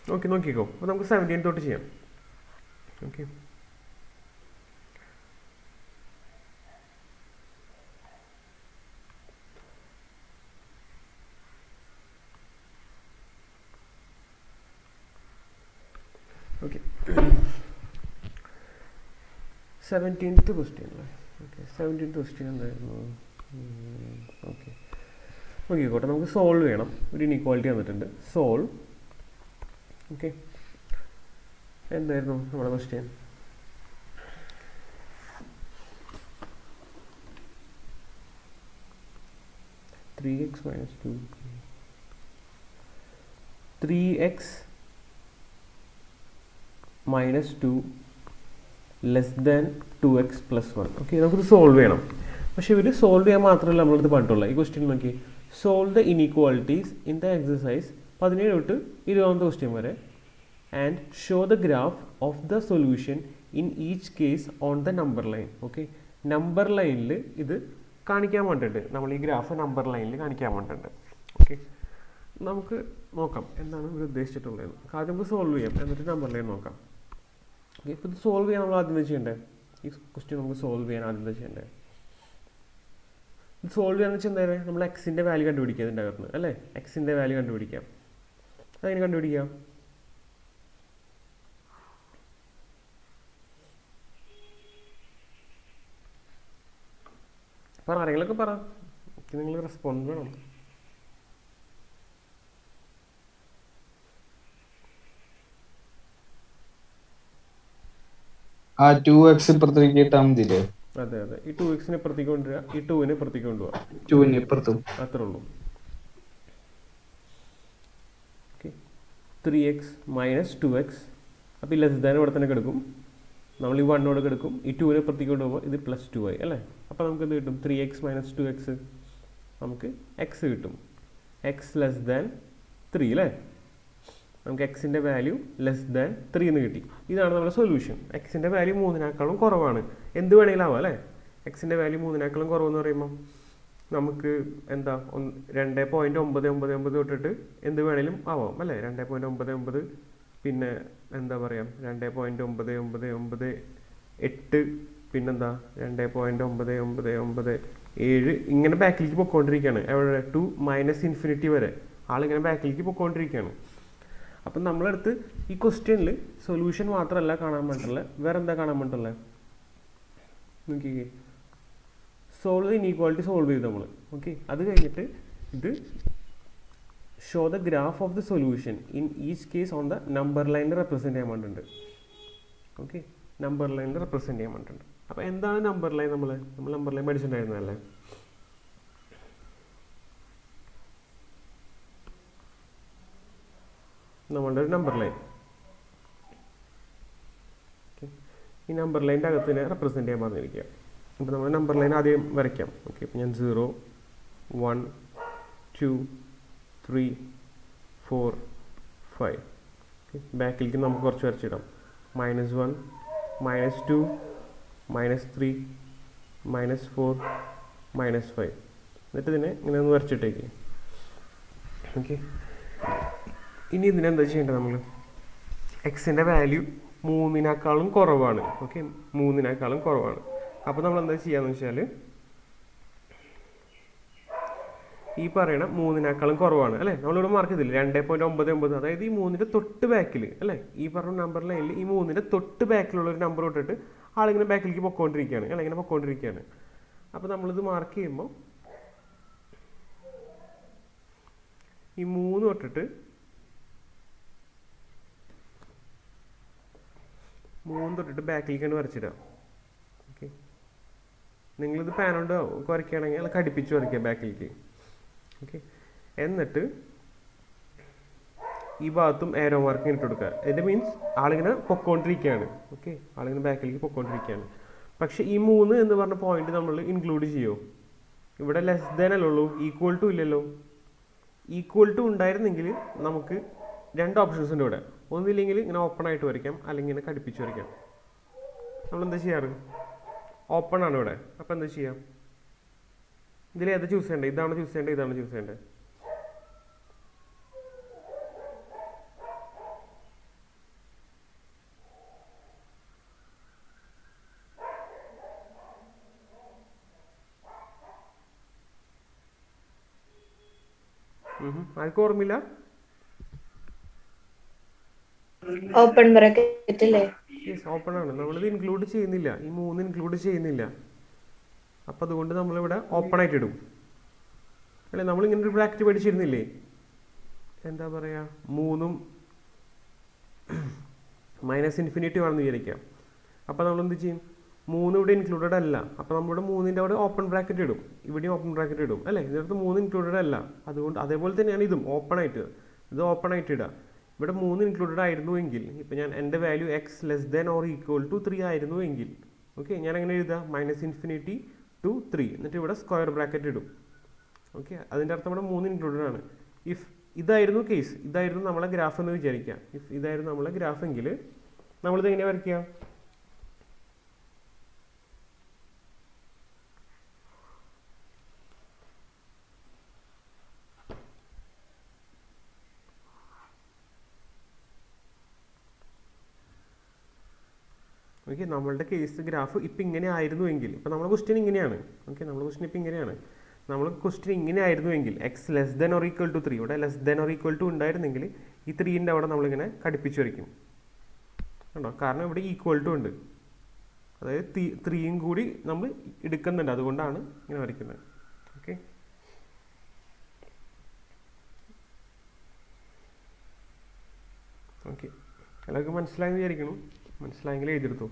Okay നോക്കിക്കോ അപ്പോൾ നമുക്ക് സെവൻറ്റീൻ തൊട്ട് ചെയ്യാം ഓക്കെ ഓക്കെ സെവൻറ്റീൻത്ത് ക്വസ്റ്റ്യൻ അല്ലേ ഓക്കെ സെവൻറ്റീൻത്ത് ക്വസ്റ്റ്യൻ എന്തായിരുന്നു ഓക്കെ നോക്കിക്കോട്ടെ നമുക്ക് സോൾവ് ചെയ്യണം ഒരു ഇനീക്വാളിറ്റി തന്നിട്ടുണ്ട് സോൾവ് ഓക്കെ എന്തായിരുന്നു നമ്മുടെ question three x minus two three x minus two less than two x plus one okay നമുക്കിത് സോൾവ് ചെയ്യണം പക്ഷേ ഇവർ സോൾവ് ചെയ്യാൻ മാത്രമല്ല നമ്മളടുത്ത് പറഞ്ഞിട്ടുള്ള ഈ ക്വസ്റ്റ്യൻ നോക്കി solve the inequalities in the exercise പതിനേഴ് തൊട്ട് ഇരുപതാമത്തെ ക്വസ്റ്റ്യൻ വരെ and show the graph of the solution in each case on the number line okay number ലൈനിൽ ഇത് കാണിക്കാൻ വേണ്ടിയിട്ട് നമ്മൾ ഈ ഗ്രാഫ് നമ്പർ ലൈനിൽ കാണിക്കാൻ വേണ്ടിയിട്ട് ഓക്കെ നമുക്ക് നോക്കാം എന്താണ് ഇവർ ഉദ്ദേശിച്ചിട്ടുള്ളത് ആദ്യം നമുക്ക് സോൾവ് ചെയ്യാം എന്നിട്ട് നമ്പർ ലൈൻ നോക്കാം ഓക്കെ ഇപ്പോൾ ഇത് സോൾവ് ചെയ്യാൻ നമ്മൾ ആദ്യം എന്താ ചെയ്യേണ്ടത് ഈ ക്വസ്റ്റ്യൻ നമുക്ക് സോൾവ് ചെയ്യാൻ ആദ്യം എന്താ ചെയ്യേണ്ടത് ഇത് സോൾവ് ചെയ്യാന്ന് വെച്ചാൽ എന്താ നമ്മൾ എക്സിൻ്റെ വാല്യൂ കണ്ടുപിടിക്കുക ഇതിൻ്റെ അകത്ത് അല്ലേ എക്സിൻ്റെ വാല്യൂ കണ്ടുപിടിക്കാം അതെങ്ങനെ കണ്ടുപിടിക്കാം പറ ആരെങ്കിലൊക്കെ പറ നിങ്ങൾ റെസ്പോണ്ട് വേണം ആ ടു എക്സ് ഇപ്പുറത്തേക്ക് ഇട്ടാൽ മതിയില്ലേ അതെ അതെ ഈ ടു എക്സിനെ ഇപ്പുറത്തേക്ക് കൊണ്ടുവരിക ഈ ടൂവിനെ ഇപ്പുറത്തേക്ക് കൊണ്ടുപോകാം ടുവിന് ഇപ്പുറത്തും അത്രേ ഉള്ളൂ okay three x minus two x അപ്പോൾ ഈ ലെസ് ദാൻ ഇവിടെ തന്നെ കിടക്കും നമ്മൾ ഈ വണ്ണോട് കിടക്കും ഈ ടുവിനെ ഇപ്പുറത്തേക്ക് കൊണ്ടുപോകുമ്പോൾ ഇത് പ്ലസ് ടു ആയി അല്ലേ അപ്പോൾ നമുക്ക് എന്ത് കിട്ടും three x minus two x നമുക്ക് എക്സ് കിട്ടും എക്സ് ലെസ് ദാൻ ത്രീ അല്ലേ നമുക്ക് എക്സിൻ്റെ വാല്യൂ ലെസ് ദാൻ ത്രീ എന്ന് കിട്ടി ഇതാണ് നമ്മുടെ സൊല്യൂഷൻ എക്സിൻ്റെ വാല്യൂ മൂന്നിനേക്കാളും കുറവാണ് എന്ത് വേണമെങ്കിലും ആവാം അല്ലേ എക്സിൻ്റെ വാല്യൂ മൂന്നിനേക്കാളും കുറവെന്ന് പറയുമ്പോൾ നമുക്ക് എന്താ ഒന്ന് രണ്ട് പോയിൻറ്റ് ഒമ്പത് ഒമ്പത് ഒമ്പത് തൊട്ടിട്ട് എന്ത് വേണേലും ആവാം അല്ലേ രണ്ട് പോയിൻറ്റ് ഒമ്പത് ഒമ്പത് പിന്നെ എന്താ പറയുക രണ്ട് പോയിൻറ്റ് ഒമ്പത് ഒമ്പത് ഒമ്പത് എട്ട് പിന്നെന്താ രണ്ട് പോയിൻറ്റ് ഒമ്പത് ഒമ്പത് ഒമ്പത് ഏഴ് ഇങ്ങനെ ബാക്കിലേക്ക് പൊക്കോണ്ടിരിക്കുകയാണ് എവിടെ ടു മൈനസ് ഇൻഫിനിറ്റി വരെ ആളിങ്ങനെ ബാക്കിലേക്ക് പൊക്കോണ്ടിരിക്കുകയാണ് അപ്പം നമ്മളടുത്ത് ഈ ക്വസ്റ്റ്യനിൽ സൊല്യൂഷൻ മാത്രമല്ല കാണാൻ പറ്റുള്ളത് വേറെ എന്താ കാണാൻ പറ്റുള്ളത് നോക്കിക്കേ സോൾവ് ഇനീക്വാളിറ്റി സോൾവ് ചെയ്തു നമ്മൾ ഓക്കെ അത് കഴിഞ്ഞിട്ട് ഇത് show the graph of the solution in each case on the number ലൈനിൽ റെപ്രസെൻറ്റ് ചെയ്യാൻ വേണ്ടിയിട്ടുണ്ട് ഓക്കെ നമ്പർ ലൈനിൽ റെപ്രസെൻറ്റ് ചെയ്യാൻ വേണ്ടിയിട്ടുണ്ട് അപ്പോൾ എന്താണ് നമ്പർ ലൈൻ നമ്മൾ നമ്മൾ നമ്പർ ലൈൻ പഠിച്ചിട്ടുണ്ടായിരുന്നല്ലേ നമ്മളുടെ ഒരു നമ്പർ ലൈൻ ഈ നമ്പർ ലൈൻ്റെ അകത്തിനെ റെപ്രസെൻറ്റ് ചെയ്യാൻ പറഞ്ഞിരിക്കുക അപ്പോൾ നമ്മൾ നമ്പർ ലൈൻ ആദ്യം വരയ്ക്കാം ഓക്കെ അപ്പോൾ ഞാൻ zero one two three four five ബാക്കിലേക്ക് നമുക്ക് കുറച്ച് വരച്ചിടാം minus one minus two minus three minus four minus five എന്നിട്ട് ഇതിനെ ഇങ്ങനെ ഒന്ന് വരച്ചിട്ടേക്ക് ഓക്കെ ഇനി ഇതിനെന്താ ചെയ്യേണ്ടത് നമ്മൾ എക്സിൻ്റെ വാല്യൂ മൂന്നിനേക്കാളും കുറവാണ് ഓക്കെ മൂന്നിനേക്കാളും കുറവാണ് അപ്പോൾ നമ്മൾ എന്താ ചെയ്യാന്ന് വെച്ചാൽ ഈ പറയണ മൂന്നിനേക്കാളും കുറവാണ് അല്ലേ നമ്മളിവിടെ മാർക്ക് ചെയ്തില്ല രണ്ട് പോയിന്റ് ഒമ്പത് ഒമ്പത് അതായത് ഈ മൂന്നിൻ്റെ തൊട്ട് ബാക്കിൽ അല്ലേ ഈ പറഞ്ഞ നമ്പർ ലൈനിൽ ഈ മൂന്നിൻ്റെ തൊട്ട് ബാക്കിലുള്ള ഒരു നമ്പർ തൊട്ടിട്ട് ആളിങ്ങനെ ബാക്കിലേക്ക് പൊക്കോണ്ടിരിക്കുകയാണ് അല്ലെ ഇങ്ങനെ പൊക്കോണ്ടിരിക്കുകയാണ് അപ്പോൾ നമ്മളിത് മാർക്ക് ചെയ്യുമ്പോൾ ഈ മൂന്ന് തൊട്ടിട്ട് മൂന്ന് തൊട്ടിട്ട് ബാക്കിലേക്കാണ് വരച്ചിടുക ഓക്കെ നിങ്ങളിത് പാൻ കൊണ്ട് വരയ്ക്കുകയാണെങ്കിൽ അത് കടിപ്പിച്ച് വരയ്ക്കുക ബാക്കിലേക്ക് ഓക്കെ എന്നിട്ട് ഈ ഭാഗത്തും ഏരോ മാർക്ക് ഇട്ട് കൊടുക്കുക ഇത് മീൻസ് ആളിങ്ങനെ പൊക്കോണ്ടിരിക്കുകയാണ് ഓക്കെ ആളിങ്ങനെ ബാക്കിലേക്ക് പൊക്കോണ്ടിരിക്കുകയാണ് പക്ഷെ ഈ മൂന്ന് എന്ന് പറഞ്ഞ പോയിന്റ് നമ്മൾ ഇൻക്ലൂഡ് ചെയ്യുമോ ഇവിടെ ലെസ് ദാൻ അല്ലേ ഉള്ളൂ ഈക്വൽ ടു ഇല്ലല്ലോ ഈക്വൽ ടു ഉണ്ടായിരുന്നെങ്കിൽ നമുക്ക് രണ്ട് ഓപ്ഷൻസ് ഉണ്ട് ഇവിടെ ഒന്നില്ലെങ്കിൽ ഇങ്ങനെ ഓപ്പൺ ആയിട്ട് വരയ്ക്കാം അല്ലെങ്കിൽ ഇങ്ങനെ കടിപ്പിച്ച് വരയ്ക്കാം നമ്മൾ എന്താ ചെയ്യാറ് ഓപ്പൺ ആണ് ഇവിടെ അപ്പോൾ എന്താ ചെയ്യാം ഇതിൽ ഏതാ ചൂസ് ചെയ്യേണ്ടത് ഇതാണ് ചൂസ് ചെയ്യേണ്ടത് ഇതാണ് ചൂസ് ചെയ്യേണ്ടത് ഉം. ആർക്കും ഓർമ്മയില്ല ഓപ്പൺ ബ്രാക്കറ്റ് അല്ലേ യെസ് ഓപ്പൺ ആണ് നമ്മളിത് ഇൻക്ലൂഡ് ചെയ്യുന്നില്ല ഈ മൂന്ന് ഇൻക്ലൂഡ് ചെയ്യുന്നില്ല അപ്പം അതുകൊണ്ട് നമ്മളിവിടെ ഓപ്പൺ ആയിട്ട് ഇടും അല്ലെ നമ്മൾ ഇങ്ങനെ ഒരു ബ്രാക്കറ്റ് പഠിച്ചിരുന്നില്ലേ എന്താ പറയുക മൂന്നും മൈനസ് ഇൻഫിനിറ്റി ആണെന്ന് വിചാരിക്കാം അപ്പോൾ നമ്മൾ എന്ത് ചെയ്യും മൂന്ന് ഇവിടെ ഇൻക്ലൂഡഡ് അല്ല അപ്പോൾ നമ്മളിവിടെ മൂന്നിൻ്റെ അവിടെ ഓപ്പൺ ബ്രാക്കറ്റ് ഇടും ഇവിടെയും ഓപ്പൺ ബ്രാക്കറ്റ് ഇടും അല്ലേ ഇതിനകത്ത് മൂന്ന് ഇൻക്ലൂഡഡ് അല്ല അതുകൊണ്ട് അതേപോലെ തന്നെയാണ് ഇതും ഓപ്പൺ ആയിട്ട് ഇത് ഓപ്പൺ ആയിട്ട് ഇടുക ഇവിടെ മൂന്ന് ഇൻക്ലൂഡഡ് ആയിരുന്നു എങ്കിൽ ഇപ്പം ഞാൻ എൻ്റെ value x less than or equal to three ആയിരുന്നു എങ്കിൽ ഓക്കെ ഞാൻ അങ്ങനെ എഴുതുക മൈനസ് ഇൻഫിനിറ്റി ടു ത്രീ എന്നിട്ട് ഇവിടെ സ്ക്വയർ ബ്രാക്കറ്റ് ഇടും ഓക്കെ അതിൻ്റെ അർത്ഥം ഇവിടെ മൂന്ന് ഇൻക്ലൂഡഡ് ആണ് ഇഫ് ഇതായിരുന്നു കേസ് ഇതായിരുന്നു നമ്മളെ ഗ്രാഫ് എന്ന് വിചാരിക്കാം ഇഫ് ഇതായിരുന്നു നമ്മളെ ഗ്രാഫ് എങ്കിൽ നമ്മളിത് എങ്ങനെയാണ് വരയ്ക്കുക ഓക്കെ നമ്മളുടെ കേസ് ഗ്രാഫ് ഇപ്പം ഇങ്ങനെ ആയിരുന്നുവെങ്കിൽ ഇപ്പം നമ്മുടെ ക്വസ്റ്റ്യൻ ഇങ്ങനെയാണ് ഓക്കെ നമ്മുടെ ക്വസ്റ്റ്യൻ ഇപ്പം ഇങ്ങനെയാണ് നമ്മൾ ക്വസ്റ്റ്യൻ ഇങ്ങനെ ആയിരുന്നുവെങ്കിൽ x less than or equal to three ഇവിടെ less than or equal to ഉണ്ടായിരുന്നെങ്കിൽ ഈ ത്രീൻ്റെ അവിടെ നമ്മളിങ്ങനെ കടുപ്പിച്ച് വരയ്ക്കും കണ്ടോ കാരണം ഇവിടെ ഈക്വൽ ടു ഉണ്ട് അതായത് ത്രീ ത്രീയും കൂടി നമ്മൾ എടുക്കുന്നുണ്ട് അതുകൊണ്ടാണ് ഇങ്ങനെ വരയ്ക്കുന്നത് ഓക്കെ ഓക്കെ എല്ലാവർക്കും മനസ്സിലായെന്ന് വിചാരിക്കണം മനസ്സിലായെങ്കിൽ എഴുതിയെടുത്തു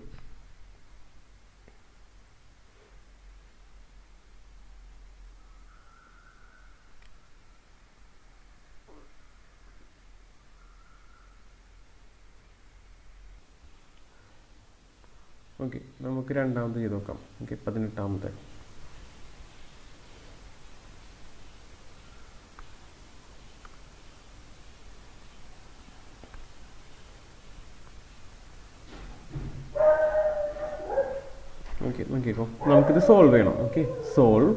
ഓക്കെ നമുക്ക് രണ്ടാമത് ചെയ്ത് നോക്കാം ഓക്കെ പതിനെട്ടാമത്തെ ഓക്കെ നോക്കിക്കോ നമുക്കിത് സോൾവ് ചെയ്യണം okay solve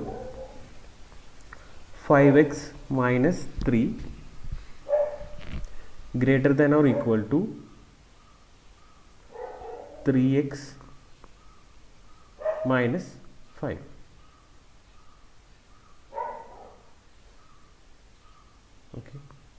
five x minus three greater than or equal to three x minus five okay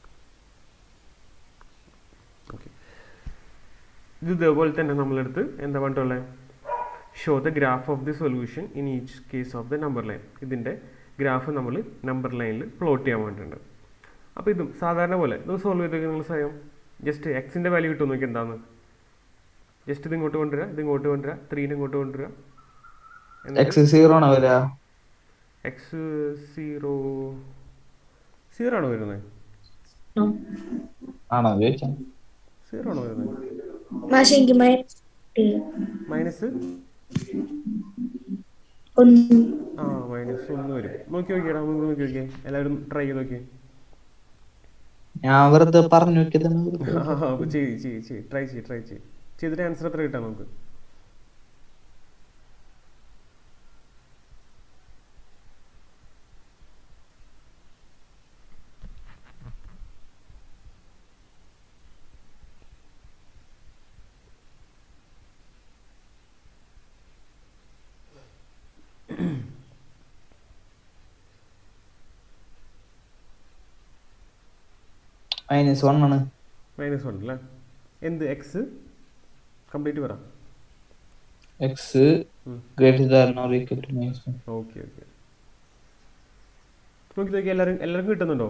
okay ഇത് ഇതേപോലെ തന്നെ നമ്മളെടുത്ത് എന്താ പറഞ്ഞിട്ടുള്ളത് show the graph of the solution in each case of the number line ഇതിൻ്റെ graph നമ്മൾ number ലൈനിൽ plot ചെയ്യാൻ വേണ്ടിയിട്ടുണ്ട് അപ്പോൾ ഇതും സാധാരണ പോലെ ഇത് സോൾവ് ചെയ്തൊക്കെ നിങ്ങൾ സ്വയം ജസ്റ്റ് എക്സിൻ്റെ വാല്യൂ കിട്ടും നോക്കി എന്താന്ന് ജസ്റ്റ് ഇത് ഇങ്ങോട്ട് കൊണ്ടുവരിക ഇത് ഇങ്ങോട്ട് കൊണ്ടുവരിക ത്രീനെ ഇങ്ങോട്ട് കൊണ്ടുവരിക എക്സ് സീറോ ആണോ വരാ എക്സ് സീറോ സീറോ ആണോ വരുന്നത് ആണോ ചോദിച്ചാ സീറോ ആണോ വരുന്നത് മാഷെ എനിക്ക് മൈനസ് മൈനസ് ഒന്ന് ആ മൈനസ് ഒന്ന് വരും നോക്കി നോക്കിയടാ നമുക്ക് നോക്കി നോക്കിയേ എല്ലാവരും ട്രൈ ചെയ്ത് നോക്കിയേ ഞാൻ വെറുതെ പറഞ്ഞു നോക്കിയതാണ് ചെയ്യ് ചെയ്യ് ചെയ്യ് ട്രൈ ചെയ്യ് ട്രൈ ചെയ്യ് ചെയ്തിട്ട് ആൻസർ എത്ര കിട്ടാം നമുക്ക് മൈനസ് വൺ ആണ് മൈനസ് വൺ അല്ലേ എന്ത് എക്സ് കംപ്ലീറ്റ് പറ x greater than or equal to minus one okay okay നോക്കി നോക്കി എല്ലാവരും എല്ലാവർക്കും കിട്ടുന്നുണ്ടോ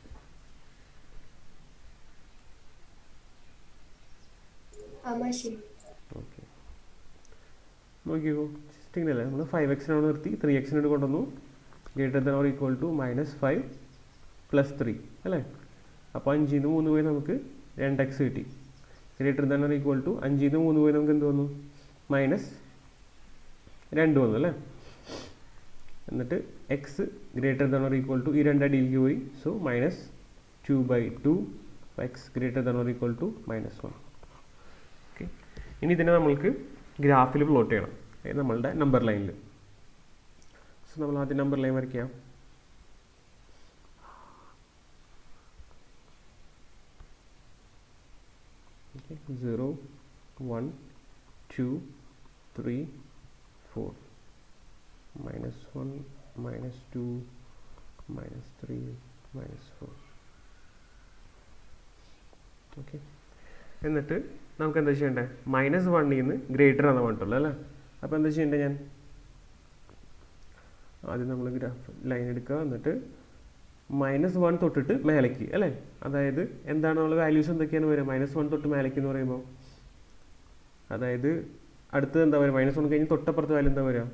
ഓക്കെ നോക്കിക്കോ ജസ്റ്റ് ഇങ്ങനെയല്ലേ നമ്മൾ ഫൈവ് എക്സിനോട് നിർത്തി ത്രീ എക്സിനോട് കൊണ്ടുവന്നു greater than or equal to minus five plus three അല്ലേ അപ്പോൾ അഞ്ചിൽ നിന്ന് മൂന്ന് പോയി നമുക്ക് രണ്ട് എക്സ് കിട്ടി greater than or equal to അഞ്ചിൽ നിന്ന് മൂന്ന് പോയി നമുക്ക് എന്ത് വന്നു മൈനസ് രണ്ട് വന്നു അല്ലേ എന്നിട്ട് x greater than or equal to ഈ രണ്ട് അടിയിലേക്ക് പോയി so minus two by two x greater than or equal to minus one okay ഇനി ഇതിനെ നമ്മൾക്ക് ഗ്രാഫിൽ പ്ലോട്ട് ചെയ്യണം അതായത് നമ്മളുടെ നമ്പർ ലൈനിൽ സോ നമ്മൾ ആദ്യം നമ്പർ ലൈൻ വരയ്ക്കാം okay zero one two three four minus one minus two minus three minus four okay എന്നിട്ട് നമുക്ക് എന്താ ചെയ്യേണ്ടത് മൈനസ് വണ്ണിൽ നിന്ന് ഗ്രേറ്റർ ആണെന്ന് പറഞ്ഞിട്ടുള്ളൂ അല്ലേ അപ്പോൾ എന്താ ചെയ്യേണ്ടത് ഞാൻ ആദ്യം നമ്മൾ ഗ്രാഫ് ലൈൻ എടുക്കുക എന്നിട്ട് മൈനസ് വൺ തൊട്ടിട്ട് മേലേക്ക് അല്ലേ അതായത് എന്താണ് നമ്മൾ വാല്യൂസ് എന്തൊക്കെയാണ് വരിക മൈനസ് വൺ തൊട്ട് മേലേക്ക് എന്ന് പറയുമ്പോൾ അതായത് അടുത്തത് എന്താ വരിക മൈനസ് വൺ കഴിഞ്ഞ് തൊട്ടപ്പുറത്ത് വാല്യൂ എന്താ വരിക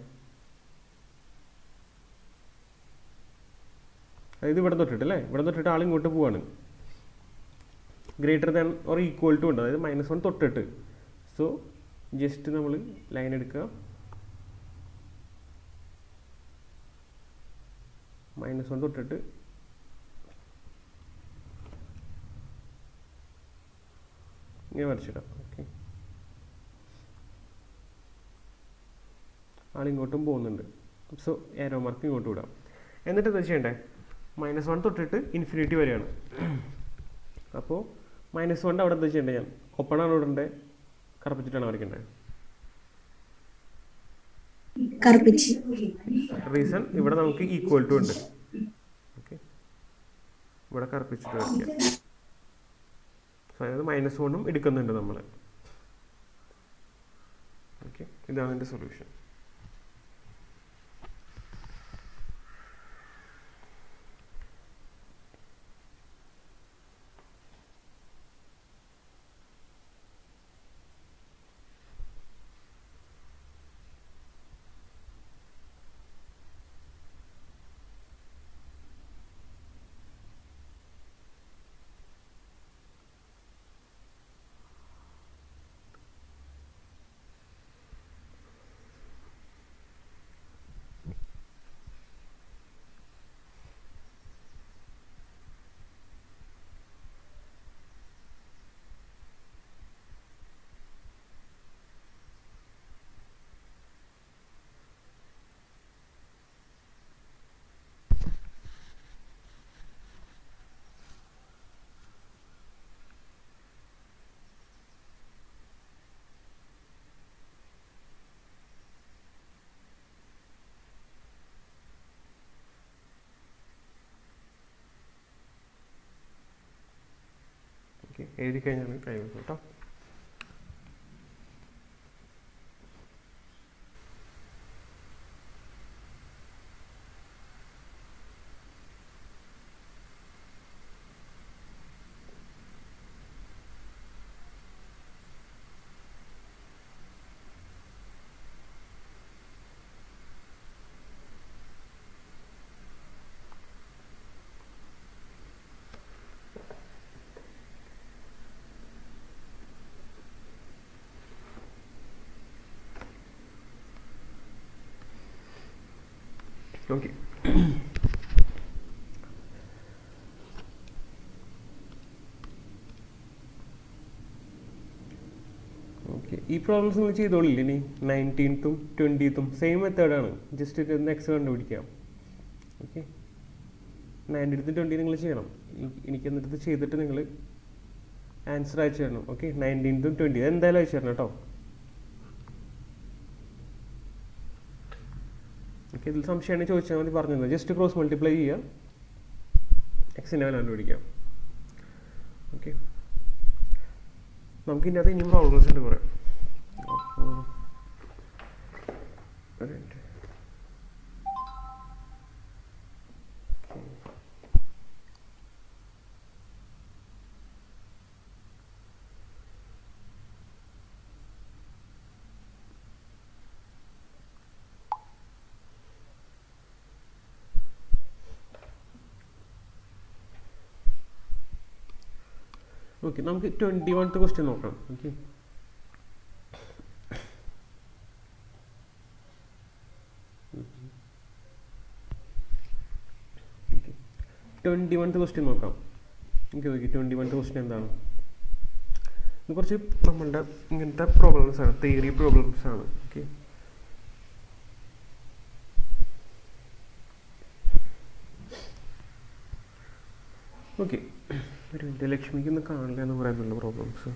അതായത് ഇവിടെ തൊട്ടിട്ട് അല്ലേ ഇവിടെ തൊട്ടിട്ട് ആൾ ഇങ്ങോട്ട് പോവാണ് greater than or equal to ഉണ്ട് അതായത് മൈനസ് വൺ തൊട്ടിട്ട് സോ ജസ്റ്റ് നമ്മൾ ലൈൻ എടുക്കുക മൈനസ് വൺ തൊട്ടിട്ട് ഇങ്ങനെ വരച്ചിടാം ഓക്കെ ആളിങ്ങോട്ടും പോകുന്നുണ്ട് സോ ഏരോ മാർക്ക് ഇങ്ങോട്ട് വിടാം എന്നിട്ട് എന്താ ചെയ്യണ്ടേ മൈനസ് വൺ തൊട്ടിട്ട് ഇൻഫിനിറ്റി വരെയാണ് അപ്പോൾ മൈനസ് വൺ അവിടെ എന്താ ചെയ്യേണ്ടത് ഞാൻ ഓപ്പൺ ആണ് ഇടേണ്ടത് കറപ്പിച്ചിട്ടാണ് വരയ്ക്കേണ്ടത് കറുപ്പിച്ച് റീസൺ ഇവിടെ നമുക്ക് ഈക്വൽ ടു ഉണ്ട് ഓക്കെ ഇവിടെ കറുപ്പിച്ചിട്ട് വരയ്ക്കാം സോ അതായത് മൈനസ് വണ്ണും എടുക്കുന്നുണ്ട് നമ്മൾ ഓക്കെ ഇതാണ് എൻ്റെ സൊല്യൂഷൻ ഓക്കെ എഴുതി കഴിഞ്ഞാൽ കഴിയും കേട്ടോ ഓക്കെ ഓക്കെ ഈ പ്രോബ്ലംസ് നിങ്ങൾ ചെയ്തോളില്ലേ ഇനി നയൻറ്റീൻത്തും ട്വൻറ്റീത്തും സെയിം മെത്തേഡാണ് ജസ്റ്റ് ഒന്ന് എക്സ് കണ്ടുപിടിക്കാം ഓക്കെ നയൻറ്റീൻത്തും ട്വൻറ്റി നിങ്ങൾ ചെയ്യണം എനി- എനിക്ക് എന്നിട്ട് ചെയ്തിട്ട് നിങ്ങൾ ആൻസർ അയച്ചു തരണം ഓക്കെ നയൻറ്റീൻത്തും ട്വൻറ്റി എന്തായാലും അയച്ചു തരണം കേട്ടോ ഓക്കെ ഇതിൽ സംശയമാണെങ്കിൽ ചോദിച്ചാൽ മതി പറഞ്ഞു ജസ്റ്റ് ക്രോസ് മൾട്ടിപ്ലൈ ചെയ്യുക എക്സിൻ്റെ വില കണ്ടുപിടിക്കാം ഓക്കെ നമുക്ക് ഇതിനകത്ത് ഇനിയും പ്രോബ്ലംസ് ഉണ്ട് കുറേ അപ്പോൾ ഒരു മിനിറ്റ് ഓക്കെ നമുക്ക് ട്വൻറ്റി വൺത്ത് ക്വസ്റ്റ്യൻ നോക്കാം ഓക്കെ ട്വൻറ്റി വൺത്ത് ക്വസ്റ്റ്യൻ നോക്കാം okay okay twenty oneth question എന്താണ് ഇത് കുറച്ച് നമ്മളുടെ ഇങ്ങനത്തെ പ്രോബ്ലംസ് ആണ് തിയറി പ്രോബ്ലംസ് ആണ് ഓക്കെ ഓക്കെ ഒരു മിനിറ്റ് ലക്ഷ്മിക്ക് ഇന്ന് കാണില്ല എന്ന് പറയുന്നുണ്ട് പ്രോബ്ലംസ്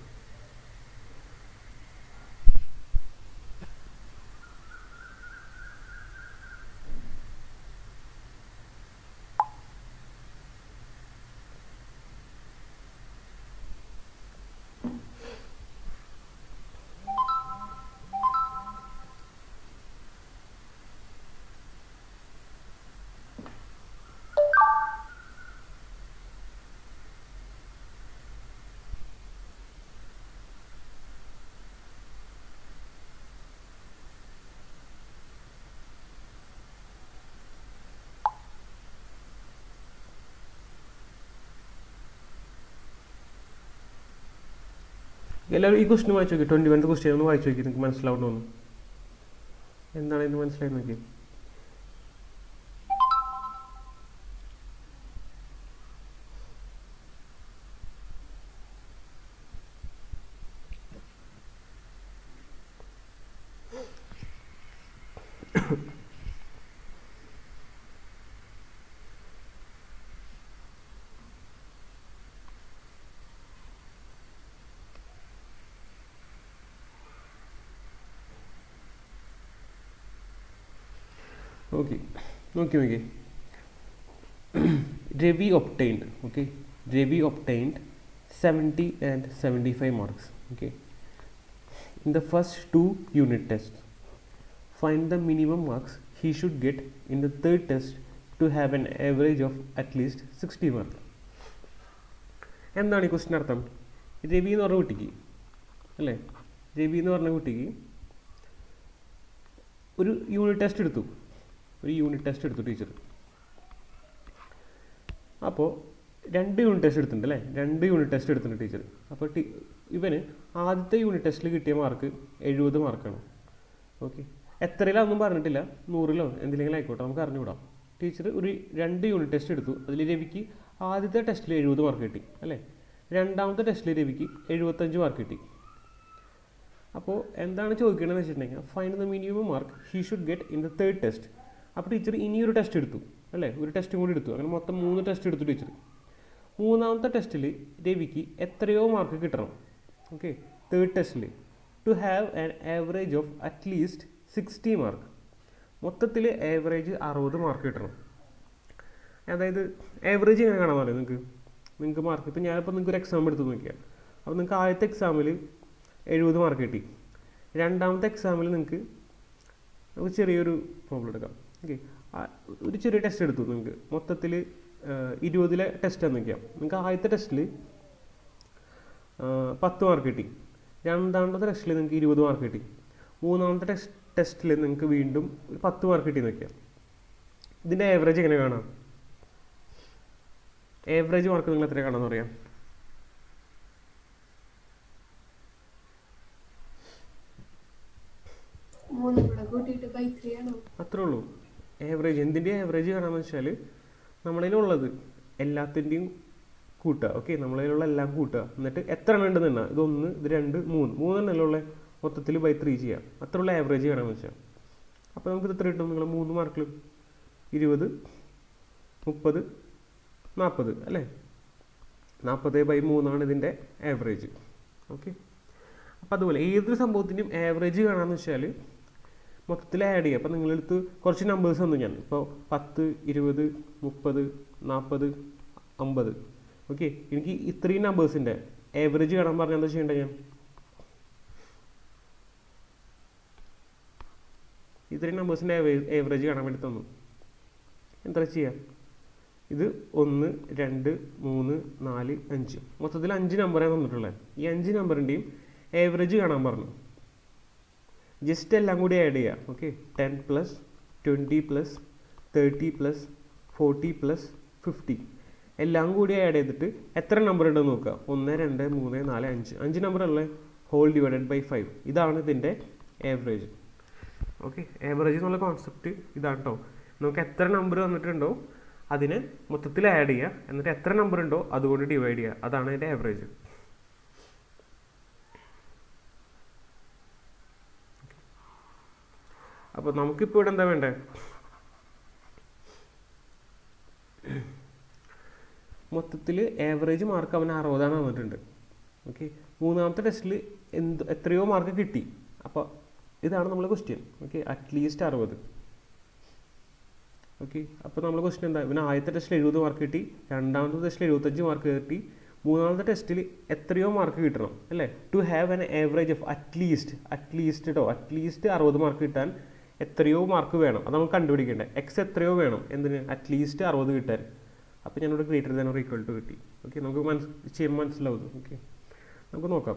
എല്ലാവരും ഈ ക്വസ്റ്റ്യൻ വായിച്ചു നോക്കി ട്വൻറ്റി വൺ ക്വസ്റ്റ്യൻ ഒന്ന് വായിച്ചു നോക്കി നിങ്ങൾക്ക് മനസ്സിലാവണമെന്ന് എന്താണ് ഇന്ന് മനസ്സിലായി നോക്കി ഓക്കെ നോക്കി നോക്കി Ravi obtained okay Ravi obtained seventy and seventy five marks okay in the first two unit test find the minimum marks he should get in the third test to have an average of at least sixty mark എന്താണ് ഈ ക്വസ്റ്റിന് അർത്ഥം രവി എന്ന് പറഞ്ഞ കുട്ടിക്ക് അല്ലേ രവി എന്ന് പറഞ്ഞ കുട്ടിക്ക് ഒരു യൂണിറ്റ് ടെസ്റ്റ് എടുത്തു ഒരു യൂണിറ്റ് ടെസ്റ്റ് എടുത്തു ടീച്ചർ അപ്പോൾ രണ്ട് യൂണിറ്റ് ടെസ്റ്റ് എടുത്തിട്ടുണ്ട് അല്ലേ രണ്ട് യൂണിറ്റ് ടെസ്റ്റ് എടുത്തിട്ടുണ്ട് ടീച്ചർ അപ്പോൾ ടി ഇവന് ആദ്യത്തെ യൂണിറ്റ് ടെസ്റ്റിൽ കിട്ടിയ മാർക്ക് എഴുപത് മാർക്കാണ് ഓക്കെ എത്രയിലൊന്നും പറഞ്ഞിട്ടില്ല നൂറിലോ എന്തിലെങ്കിലും ആയിക്കോട്ടെ നമുക്ക് അറിഞ്ഞുകൂടാം ടീച്ചർ ഒരു രണ്ട് യൂണിറ്റ് ടെസ്റ്റ് എടുത്തു അതിൽ രവിക്ക് ആദ്യത്തെ ടെസ്റ്റിൽ എഴുപത് മാർക്ക് കിട്ടി അല്ലേ രണ്ടാമത്തെ ടെസ്റ്റിൽ രവിക്ക് എഴുപത്തഞ്ച് മാർക്ക് കിട്ടി അപ്പോൾ എന്താണ് ചോദിക്കേണ്ടതെന്ന് വെച്ചിട്ടുണ്ടെങ്കിൽ find the minimum mark he should get in the third test അപ്പോൾ ടീച്ചർ ഇനിയൊരു ടെസ്റ്റ് എടുത്തു അല്ലേ ഒരു ടെസ്റ്റും കൂടി എടുത്തു അങ്ങനെ മൊത്തം മൂന്ന് ടെസ്റ്റ് എടുത്തു ടീച്ചർ മൂന്നാമത്തെ ടെസ്റ്റിൽ രവിക്ക് എത്രയോ മാർക്ക് കിട്ടണം ഓക്കെ തേർഡ് ടെസ്റ്റിൽ to have an average of at least sixty mark മൊത്തത്തിൽ ആവറേജ് അറുപത് മാർക്ക് കിട്ടണം അതായത് ആവറേജ് എങ്ങനെ കാണാൻ പറയാം നിങ്ങൾക്ക് നിങ്ങൾക്ക് മാർക്ക് ഇപ്പം ഞാനിപ്പോൾ നിങ്ങൾക്ക് ഒരു എക്സാം എടുത്ത് നോക്കിയാൽ അപ്പോൾ നിങ്ങൾക്ക് ആദ്യത്തെ എക്സാമിൽ എഴുപത് മാർക്ക് കിട്ടി രണ്ടാമത്തെ എക്സാമിൽ നിങ്ങൾക്ക് നമുക്ക് ചെറിയൊരു പ്രോബ്ലം എടുക്കാം ഓക്കെ ഒരു ചെറിയ ടെസ്റ്റ് എടുത്തു നിങ്ങൾക്ക് മൊത്തത്തിൽ ഇരുപതിലെ ടെസ്റ്റ് നോക്കിയാൽ നിങ്ങൾക്ക് ആദ്യത്തെ ടെസ്റ്റിൽ പത്ത് മാർക്ക് കിട്ടി രണ്ടാമത്തെ ടെസ്റ്റിൽ നിങ്ങൾക്ക് ഇരുപത് മാർക്ക് കിട്ടി മൂന്നാമത്തെ ടെസ്റ്റ് ടെസ്റ്റിൽ നിങ്ങൾക്ക് വീണ്ടും ഒരു പത്ത് മാർക്ക് കിട്ടി നോക്കിയാൽ ഇതിൻ്റെ ആവറേജ് എങ്ങനെ കാണാം ആവറേജ് മാർക്ക് നിങ്ങൾ എത്ര കാണാമെന്ന് പറയാം മൂന്നും കൂടെ കൂട്ടിയിട്ട് ബൈ ത്രീ ആണോ അത്രേ ഉള്ളൂ ആവറേജ് എന്തിൻ്റെ ആവറേജ് കാണാമെന്ന് വെച്ചാൽ നമ്മളതിലുള്ളത് എല്ലാത്തിൻ്റെയും കൂട്ടുക ഓക്കെ നമ്മളതിലുള്ള എല്ലാം കൂട്ടുക എന്നിട്ട് എത്ര എണ്ണം ഉണ്ടെന്ന് എണ്ണ ഇതൊന്ന് ഇത് രണ്ട് മൂന്ന് മൂന്നെണ്ണമല്ലേ ഉള്ളത് മൊത്തത്തിൽ ബൈ ത്രീ ചെയ്യാം അത്രയുള്ള ആവറേജ് കാണാമെന്ന് വെച്ചാൽ അപ്പോൾ നമുക്ക് ഇത് എത്ര കിട്ടും നിങ്ങൾ മൂന്ന് മാർക്കിൽ ഇരുപത് മുപ്പത് നാൽപ്പത് അല്ലേ നാൽപ്പത് ബൈ മൂന്നാണ് ഇതിൻ്റെ ആവറേജ് ഓക്കെ അപ്പോൾ അതുപോലെ ഏതൊരു സംഭവത്തിൻ്റെയും ആവറേജ് കാണാമെന്ന് വെച്ചാൽ മൊത്തത്തിൽ ആഡ് ചെയ്യുക അപ്പോൾ നിങ്ങളെടുത്ത് കുറച്ച് നമ്പേഴ്സ് തന്നു ഞാൻ ഇപ്പോൾ പത്ത് ഇരുപത് മുപ്പത് നാൽപ്പത് അമ്പത് ഓക്കെ എനിക്ക് ഇത്രയും നമ്പേഴ്സിൻ്റെ ആവറേജ് കാണാൻ പറഞ്ഞാൽ എന്താ ചെയ്യേണ്ടത് ഞാൻ ഇത്രയും നമ്പേഴ്സിൻ്റെ ആവറേജ് കാണാൻ വേണ്ടി തന്നു എന്താ ചെയ്യുക ഇത് ഒന്ന് രണ്ട് മൂന്ന് നാല് അഞ്ച് മൊത്തത്തിൽ അഞ്ച് നമ്പറാണ് തന്നിട്ടുള്ളത് ഈ അഞ്ച് നമ്പറിൻ്റെയും ആവറേജ് കാണാൻ പറഞ്ഞു ജസ്റ്റ് എല്ലാം കൂടി ആഡ് ചെയ്യുക okay ten plus twenty plus thirty plus forty plus fifty എല്ലാം കൂടി ആഡ് ചെയ്തിട്ട് എത്ര നമ്പർ ഉണ്ടെന്ന് നോക്കുക ഒന്ന് രണ്ട് മൂന്ന് നാല് അഞ്ച് അഞ്ച് നമ്പർ അല്ലേ ഹോൾ ഡിവൈഡഡ് ബൈ ഫൈവ് ഇതാണ് ഇതിൻ്റെ ആവറേജ് ഓക്കെ ആവറേജ് എന്നുള്ള കോൺസെപ്റ്റ് ഇതാണ് കേട്ടോ നമുക്ക് എത്ര നമ്പർ വന്നിട്ടുണ്ടോ അതിനെ മൊത്തത്തിൽ ആഡ് ചെയ്യുക എന്നിട്ട് എത്ര നമ്പർ ഉണ്ടോ അതുകൊണ്ട് ഡിവൈഡ് ചെയ്യുക അതാണ് അതിൻ്റെ ആവറേജ് അപ്പോൾ നമുക്കിപ്പോൾ ഇവിടെ എന്താ വേണ്ടേ മൊത്തത്തിൽ ആവറേജ് മാർക്ക് അവന് അറുപതാണ് വന്നിട്ടുണ്ട് ഓക്കെ മൂന്നാമത്തെ ടെസ്റ്റിൽ എന്ത് എത്രയോ മാർക്ക് കിട്ടി അപ്പോൾ ഇതാണ് നമ്മളെ ക്വസ്റ്റ്യൻ ഓക്കെ അറ്റ്ലീസ്റ്റ് അറുപത് ഓക്കെ അപ്പോൾ നമ്മൾ ക്വസ്റ്റ്യൻ എന്താ ഇവന് ആദ്യത്തെ ടെസ്റ്റിൽ എഴുപത് മാർക്ക് കിട്ടി രണ്ടാമത്തെ ടെസ്റ്റിൽ എഴുപത്തഞ്ച് മാർക്ക് കിട്ടി മൂന്നാമത്തെ ടെസ്റ്റിൽ എത്രയോ മാർക്ക് കിട്ടണം അല്ലേ to have an average of at least at least കേട്ടോ അറ്റ്ലീസ്റ്റ് അറുപത് മാർക്ക് കിട്ടാൻ എത്രയോ മാർക്ക് വേണം അത് നമുക്ക് കണ്ടുപിടിക്കേണ്ടത് എക്സ് എത്രയോ വേണം എന്തിന് അറ്റ്ലീസ്റ്റ് അറുപത് കിട്ടാൻ അപ്പോൾ ഞാനിവിടെ greater than or equal to കിട്ടി ഓക്കെ നമുക്ക് മനസ് ചെയ്യുമ്പോൾ മനസ്സിലാവും ഓക്കെ നമുക്ക് നോക്കാം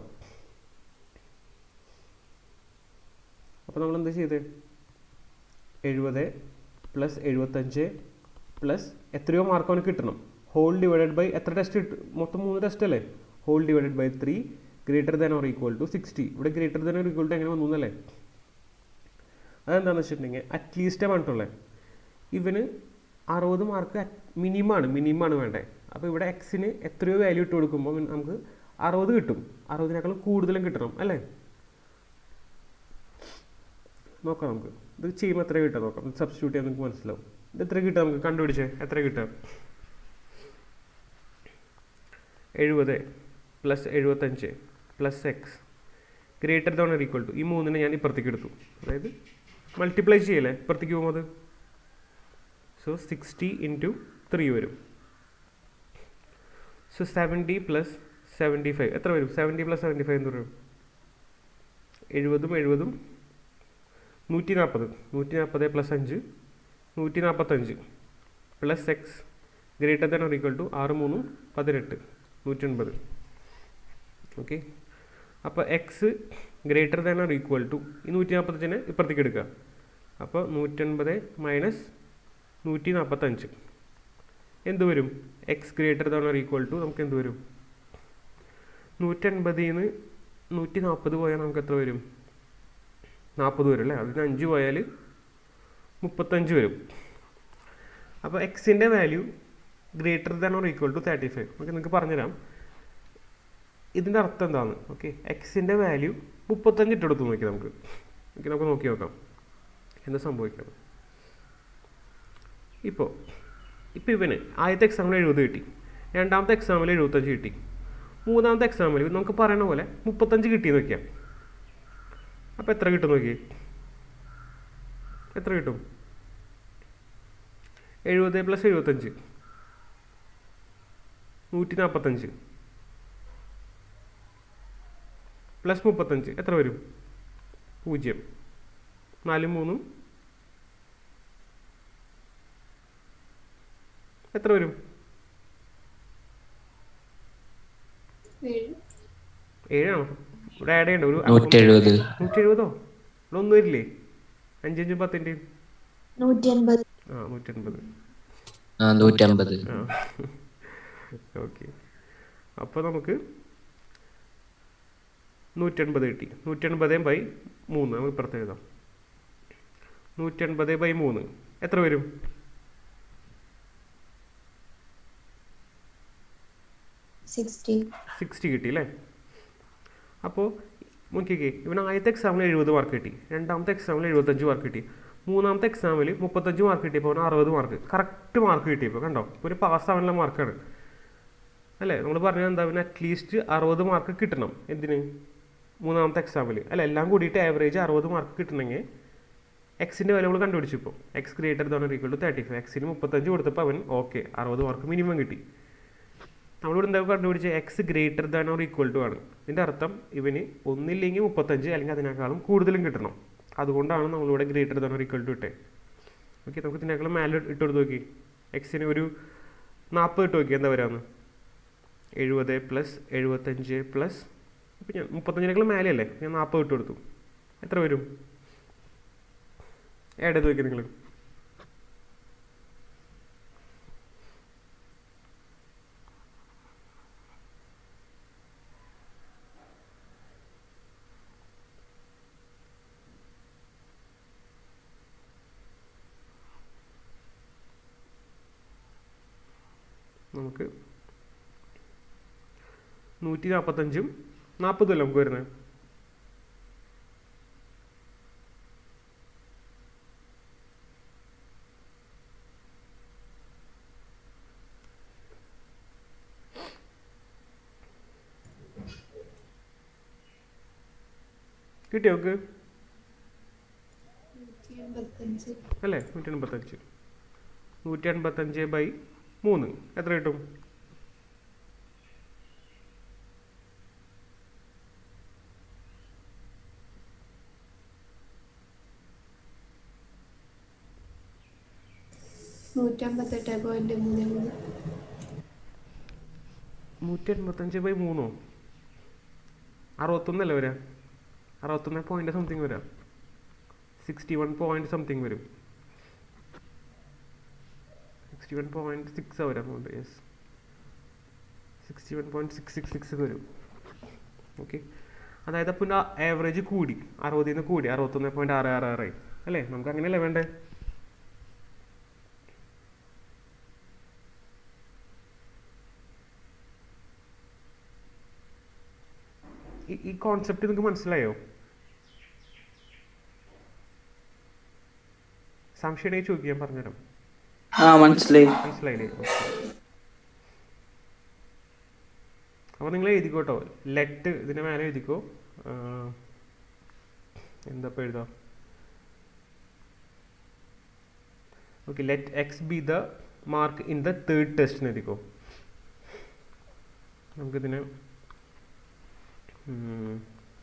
അപ്പോൾ നമ്മൾ എന്താ ചെയ്തത് എഴുപത് പ്ലസ് എഴുപത്തഞ്ച് പ്ലസ് എത്രയോ മാർക്ക് അവന് കിട്ടണം ഹോൾ ഡിവൈഡഡ് ബൈ എത്ര ടെസ്റ്റ് കിട്ടും മൊത്തം മൂന്ന് ടെസ്റ്റ് അല്ലേ whole divided by three greater than or equal to sixty ഇവിടെ greater than or equal to എങ്ങനെ വന്നു എന്നല്ലേ അതെന്താണെന്ന് വെച്ചിട്ടുണ്ടെങ്കിൽ അറ്റ്ലീസ്റ്റ് പറഞ്ഞിട്ടുള്ളത് ഇവന് അറുപത് മാർക്ക് മിനിമമാണ് മിനിമമാണ് വേണ്ടേ അപ്പോൾ ഇവിടെ എക്സിന് എത്രയോ വാല്യൂ ഇട്ട് കൊടുക്കുമ്പോൾ നമുക്ക് അറുപത് കിട്ടും അറുപതിനേക്കാളും കൂടുതലും കിട്ടണം അല്ലേ നോക്കാം നമുക്ക് ഇത് ചെയ്യുമ്പോൾ എത്ര കിട്ടാം നോക്കാം സബ്സ്റ്റിറ്റ്യൂട്ട് ചെയ്യാൻ നമുക്ക് മനസ്സിലാവും ഇത് എത്ര കിട്ടാം നമുക്ക് കണ്ടുപിടിച്ചേ എത്ര കിട്ടാം എഴുപത് പ്ലസ് എഴുപത്തഞ്ച് plus x greater than equal to ഈ മൂന്നിനെ ഞാൻ ഇപ്പുറത്തേക്ക് എടുത്തു അതായത് മൾട്ടിപ്ലൈ ചെയ്യല്ലേ ഇപ്പുറത്തേക്ക് പോകുമ്പോൾ അത് സോ സിക്സ്റ്റി ഇൻറ്റു ത്രീ വരും so seventy plus seventy five എത്ര വരും സെവൻറ്റി പ്ലസ് സെവൻറ്റി ഫൈവ് എന്ന് വരും എഴുപതും എഴുപതും നൂറ്റി നാൽപ്പത് നൂറ്റി നാൽപ്പത് പ്ലസ് അഞ്ച് നൂറ്റി നാൽപ്പത്തഞ്ച് plus x greater than or equal to ആറ് മൂന്നും പതിനെട്ട് നൂറ്റി എൺപത് ഓക്കെ അപ്പോൾ x greater than or equal to ഈ നൂറ്റി നാൽപ്പത്തഞ്ചിനെ ഇപ്പുറത്തേക്ക് എടുക്കുക അപ്പോൾ നൂറ്റൻപത് മൈനസ് നൂറ്റി നാൽപ്പത്തഞ്ച് എന്ത് വരും x greater than or equal to നമുക്ക് എന്ത് വരും നൂറ്റൻപതിൽ നിന്ന് നൂറ്റി നാൽപ്പത് പോയാൽ നമുക്ക് എത്ര വരും നാൽപ്പത് വരും അല്ലേ അതിന് അഞ്ച് പോയാൽ മുപ്പത്തഞ്ച് വരും അപ്പോൾ എക്സിൻ്റെ value greater than or equal to thirty five okay നിങ്ങൾക്ക് പറഞ്ഞുതരാം ഇതിൻ്റെ അർത്ഥം എന്താണ് ഓക്കെ എക്സിൻ്റെ വാല്യൂ മുപ്പത്തഞ്ച് ഇട്ടെടുത്ത് നോക്കി നമുക്ക് ഓക്കെ നമുക്ക് നോക്കി നോക്കാം എന്താ സംഭവിക്കണം ഇപ്പോൾ ഇപ്പോൾ ഇവന് ആദ്യത്തെ എക്സാമിൽ എഴുപത് കിട്ടി രണ്ടാമത്തെ എക്സാമിൽ എഴുപത്തഞ്ച് കിട്ടി മൂന്നാമത്തെ എക്സാമിൽ നമുക്ക് പറയണ പോലെ മുപ്പത്തഞ്ച് കിട്ടിയെന്ന് വയ്ക്കാം അപ്പോൾ എത്ര കിട്ടും നോക്കി എത്ര കിട്ടും എഴുപത് പ്ലസ് എഴുപത്തഞ്ച് നൂറ്റി നാൽപ്പത്തഞ്ച് പ്ലസ് മുപ്പത്തഞ്ച് എത്ര വരും പൂജ്യം നാലും മൂന്നും എത്ര വരും ഏഴ് ഏഴാണോ ഇവിടെ ആഡ് ചെയ്യണ്ട ഒരു നൂറ്റി എഴുപത് നൂറ്റി എഴുപതോ ഇവിടെ ഒന്നും വരില്ലേ അഞ്ചഞ്ചും പത്തിൻ്റെയും നൂറ്റി അൻപത് ആ നൂറ്റി എൺപത് ആ നൂറ്റമ്പത് ആ ഓക്കെ അപ്പോൾ നമുക്ക് നൂറ്റൻപത് കിട്ടി നൂറ്റൻപത് ബൈ മൂന്ന് നമുക്ക് ഇപ്പുറത്ത് എഴുതാം നൂറ്റൻപത് ബൈ മൂന്ന് എത്ര വരും സിക്സ്റ്റി സിക്സ്റ്റി കിട്ടി അല്ലേ അപ്പോൾ നോക്കിക്കേ ഇവന് ആദ്യത്തെ എക്സാമിൽ എഴുപത് മാർക്ക് കിട്ടി രണ്ടാമത്തെ എക്സാമിൽ എഴുപത്തഞ്ച് മാർക്ക് കിട്ടി മൂന്നാമത്തെ എക്സാമിൽ മുപ്പത്തഞ്ച് മാർക്ക് കിട്ടിയപ്പോൾ അവന് അറുപത് മാർക്ക് കറക്റ്റ് മാർക്ക് കിട്ടിയപ്പോൾ കണ്ടോ ഒരു പാസ് ആവാനുള്ള മാർക്കാണ് അല്ലേ നമ്മൾ പറഞ്ഞത് എന്താ പിന്നെ അറ്റ്ലീസ്റ്റ് അറുപത് മാർക്ക് കിട്ടണം എന്തിന് മൂന്നാമത്തെ എക്സാമിൽ അല്ല എല്ലാം കൂടിയിട്ട് ആവറേജ് അറുപത് മാർക്ക് കിട്ടണമെങ്കിൽ എക്സിൻ്റെ വില നമ്മൾ കണ്ടുപിടിച്ചു ഇപ്പോൾ x greater than equal to thirty five എക്സിന് മുപ്പത്തഞ്ച് കൊടുത്തപ്പോൾ അവൻ ഓക്കെ അറുപത് മാർക്ക് മിനിമം കിട്ടി നമ്മളിവിടെ എന്താ കണ്ടുപിടിച്ച x greater than or equal to ആണ് ഇതിൻ്റെ അർത്ഥം ഇവന് ഒന്നില്ലെങ്കിൽ മുപ്പത്തഞ്ച് അല്ലെങ്കിൽ അതിനേക്കാളും കൂടുതലും കിട്ടണം അതുകൊണ്ടാണ് നമ്മളിവിടെ greater than or equal to ഇട്ടേ ഓക്കെ നമുക്ക് ഇതിനേക്കാളും മേലെ ഇട്ട് കൊടുത്ത് നോക്കി എക്സിന് ഒരു നാൽപ്പത് ഇട്ട് നോക്കി എന്താ വരാമെന്ന് എഴുപത് പ്ലസ് എഴുപത്തഞ്ച് പ്ലസ് ഇപ്പം ഞാൻ മുപ്പത്തഞ്ചിനേക്കാളും മേലെയല്ലേ ഞാൻ നാൽപ്പത് ഇട്ട് കൊടുത്തു എത്ര വരും ആഡ് ചെയ്ത് നോക്കി നിങ്ങൾ നമുക്ക് നൂറ്റി നാൽപ്പത്തഞ്ചും നാൽപ്പതും അല്ല നമുക്ക് വരുന്നത് കിട്ടിയോ നമുക്ക് നൂറ്റി എൺപത്തഞ്ച് അല്ലേ നൂറ്റി എൺപത്തഞ്ച് നൂറ്റി എൺപത്തഞ്ച് ബൈ മൂന്ന് എത്ര കിട്ടും നൂറ്റമ്പത്തെട്ട് പോയിന്റ് മൂന്ന് മൂന്ന് നൂറ്റി എൺപത്തഞ്ച് ബൈ മൂന്നോ അറുപത്തൊന്നല്ലേ വരാ അറുപത്തൊന്ന് പോയിന്റ് സംതിങ് വരാം സിക്സ്റ്റി വൺ പോയിന്റ് സംതിങ് വരും സിക്സ്റ്റി വൺ പോയിന്റ് സിക്സ് വരാം yes sixty one point six six six വരും ഓക്കെ അതായത് പിന്നെ ആവറേജ് കൂടി അറുപതിൽ നിന്ന് കൂടി അറുപത്തൊന്ന് പോയിൻറ്റ് ആറ് ആറ് ആറായി അല്ലേ നമുക്ക് അങ്ങനെയല്ലേ വേണ്ടേ ഈ- ഈ കോൺസെപ്റ്റ് നിങ്ങൾക്ക് മനസ്സിലായോ സംശയം ഉണ്ടെങ്കിൽ ചോദിക്കാൻ പറഞ്ഞുതരാം ആ മനസ്സിലായി മനസ്സിലായില്ലേ അപ്പോൾ നിങ്ങൾ എഴുതിക്കോട്ടോ ലെറ്റ് ഇതിൻ്റെ മേലെ എഴുതിക്കോ ആ, എന്താ ഇപ്പോൾ എഴുതാം okay let x be the mark in the third test എഴുതിക്കോ നമുക്കിതിനെ ഉം,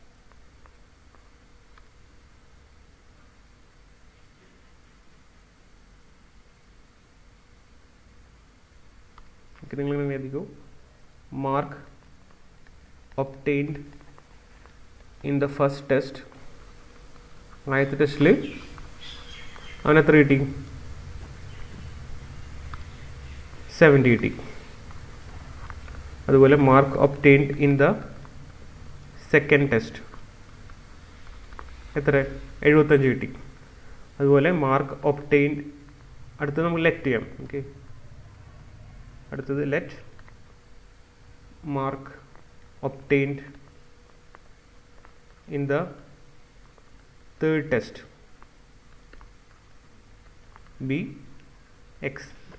ഓക്കെ നിങ്ങൾ ഇങ്ങനെ എഴുതിക്കോ mark obtained in the first test ആദ്യത്തെ ടെസ്റ്റിൽ അവന് എത്ര കിട്ടി സെവൻറ്റി കിട്ടി അതുപോലെ mark obtained in the second test എത്ര എഴുപത്തഞ്ച് കിട്ടി അതുപോലെ മാർക്ക് ഒപ്റ്റെയിൻഡ് അടുത്തത് നമുക്ക് ലെറ്റ് ചെയ്യാം ഓക്കെ അടുത്തത് let mark obtained in the third test b x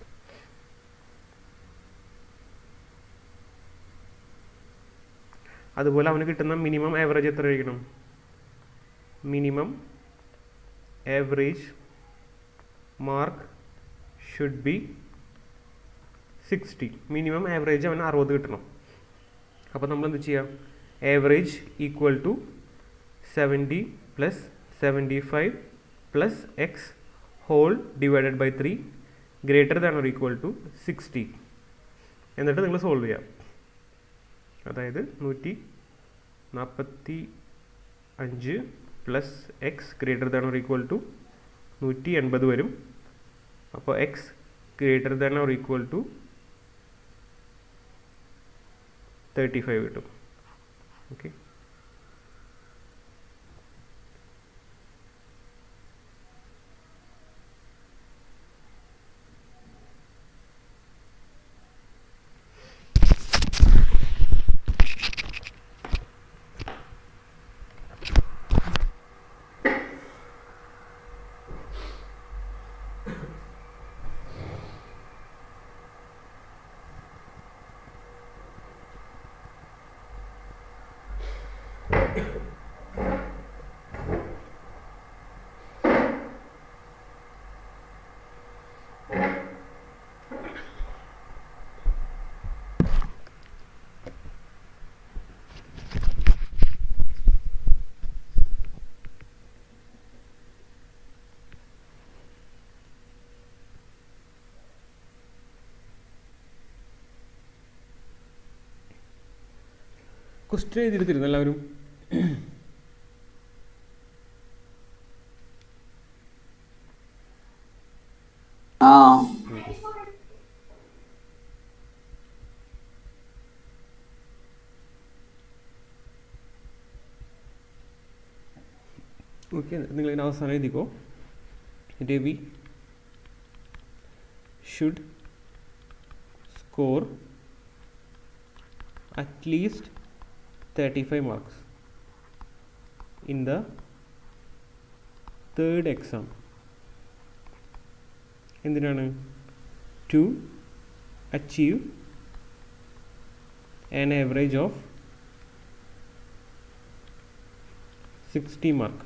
അതുപോലെ അവന് കിട്ടുന്ന മിനിമം ആവറേജ് എത്ര കഴിക്കണം minimum average mark should be sixty minimum average അവന് അറുപത് കിട്ടണം അപ്പോൾ നമ്മൾ എന്ത് ചെയ്യാം average equal to seventy plus seventy five plus x whole divided by three greater than or equal to sixty എന്നിട്ട് നിങ്ങൾ സോൾവ് ചെയ്യാം അതായത് നൂറ്റി നാൽപ്പത്തി അഞ്ച് plus x greater than or equal to നൂറ്റി എൺപത് വരും അപ്പോൾ x greater than or equal to thirty five കിട്ടും ഓക്കെ ക്വസ്റ്റ്യൻ എഴുതിയെടുത്തിരുന്നു എല്ലാവരും ആ ഓക്കെ നിങ്ങൾ ഇതിന് അവസാനം എഴുതിക്കോ Ravi should score at least thirty five marks in the third exam എന്തിനാണ് to achieve an average of sixty mark